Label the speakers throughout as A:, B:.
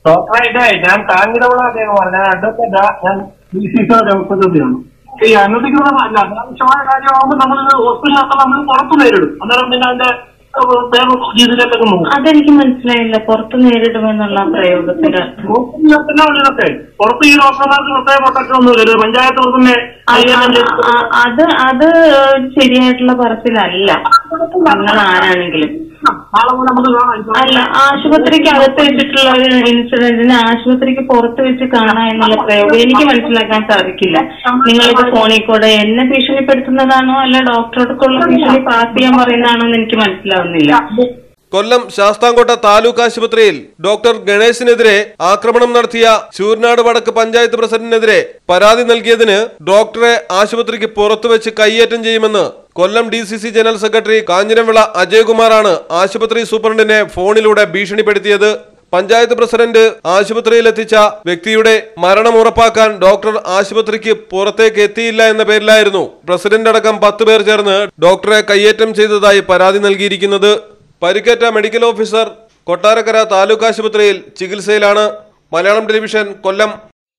A: ഡോക്ടറായിട്ടേ ഞാൻ കാഞ്ഞിരവിള ദേവമാണ് ഞാൻ അഡ്വക്കേറ്റാ ഞാൻ ബി സി പ്രതിയാണ് ഈ അനുവദിക്കുന്ന അല്ല അനാവശ്യമായ കാര്യമാകുമ്പോൾ നമ്മൾ ഹോസ്പിറ്റലിനകത്ത് നമ്മൾ പുറത്ത് നേരിടും അന്നേരം പിന്നെ അതിന്റെ ഏഹ്, വേറെ രീതിയിലേക്ക് നോക്കും
B: അതെനിക്ക് മനസ്സിലായില്ല പുറത്ത് നേരിടുമെന്നുള്ള പ്രയോഗത്തിന്റെ അർത്ഥം
A: ഹോസ്പിറ്റലിനകത്തന്നെ ഇതൊക്കെ പുറത്ത് ഈ ഡോക്ടർമാർക്ക് പ്രത്യേക പ്രൊട്ടക്ഷൻ ഒന്നുമില്ല ഒരു പഞ്ചായത്ത് പ്രസിഡന്റ് കൈകാര്യം ചെയ്ത്
B: ആ, അത് അത് ശരിയായിട്ടുള്ള പറച്ചിലല്ല നിങ്ങൾ ആരാണെങ്കിലും
A: നാളെ മുതൽ നമുക്ക് കാണാം
B: അല്ല ആശുപത്രിക്ക് അകത്ത് വെച്ചിട്ടുള്ള ഒരു ഇൻസിഡന്റിന് ആശുപത്രിക്ക് പുറത്ത് വെച്ച് കാണാ എന്നുള്ള പ്രയോഗം എനിക്ക് മനസ്സിലാക്കാൻ സാധിക്കില്ല നിങ്ങളിത് ഫോണിൽ കൂടെ എന്നെ ഭീഷണിപ്പെടുത്തുന്നതാണോ അല്ല ഡോക്ടറോടൊക്കെയുള്ള ഭീഷണി പാസ് ചെയ്യാൻ പറയുന്നതാണോ എന്ന് എനിക്ക് മനസ്സിലാവുന്നില്ല
C: കൊല്ലം ശാസ്താംകോട്ട താലൂക്ക് ആശുപത്രിയിൽ ഡോക്ടർ ഗണേശിനെതിരെ ആക്രമണം നടത്തിയ ശൂർനാട് വടക്ക് പഞ്ചായത്ത് പ്രസിഡന്റിനെതിരെ പരാതി നൽകിയതിന് ഡോക്ടറെ ആശുപത്രിക്ക് പുറത്തുവെച്ച് കയ്യേറ്റം ചെയ്യുമെന്ന് Kollam D C C general secretary Kanjiramvila അജയകുമാറാണ് ആശുപത്രി സൂപ്രണ്ടിനെ ഫോണിലൂടെ ഭീഷണിപ്പെടുത്തിയത് പഞ്ചായത്ത് പ്രസിഡന്റ് ആശുപത്രിയിലെത്തിച്ച വ്യക്തിയുടെ മരണം ഉറപ്പാക്കാൻ ഡോക്ടർ ആശുപത്രിക്ക് പുറത്തേക്ക് എത്തിയില്ല എന്ന പേരിലായിരുന്നു പ്രസിഡന്റ് അടക്കം പത്ത് പേർ ചേർന്ന് ഡോക്ടറെ കയ്യേറ്റം ചെയ്തതായി പരാതി നൽകിയിരിക്കുന്നത് പരിക്കേറ്റ മെഡിക്കൽ ഓഫീസർ കൊട്ടാരക്കര താലൂക്ക് ആശുപത്രിയിൽ ചികിത്സയിലാണ് മലയാളം ടെലിവിഷൻ കൊല്ലം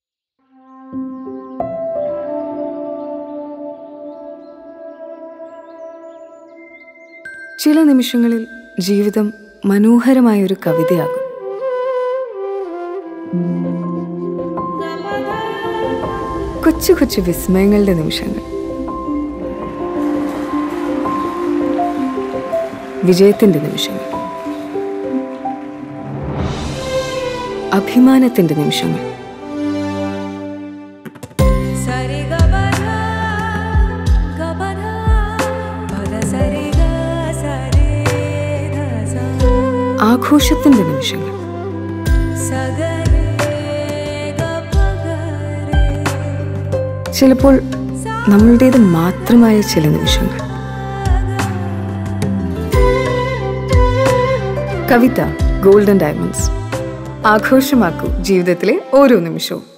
D: ചില നിമിഷങ്ങളിൽ ജീവിതം മനോഹരമായൊരു കവിതയാകും കൊച്ചു കൊച്ചു വിസ്മയങ്ങളുടെ നിമിഷങ്ങൾ വിജയത്തിന്റെ നിമിഷങ്ങൾ അഭിമാനത്തിന്റെ നിമിഷങ്ങൾ
E: സരി ഗബന ഗബന പദ സരി ഗ സരി ധ സ
D: ആഘോഷത്തിന്റെ നിമിഷങ്ങൾ
E: സഗരി ഗ പഗരി
D: ചിലപ്പോൾ നമ്മളുടേത് മാത്രമായ ചില നിമിഷങ്ങൾ കവിത ഗോൾഡൻ ഡയമണ്ട്സ് ആഘോഷമാക്കൂ ജീവിതത്തിലെ ഓരോ നിമിഷവും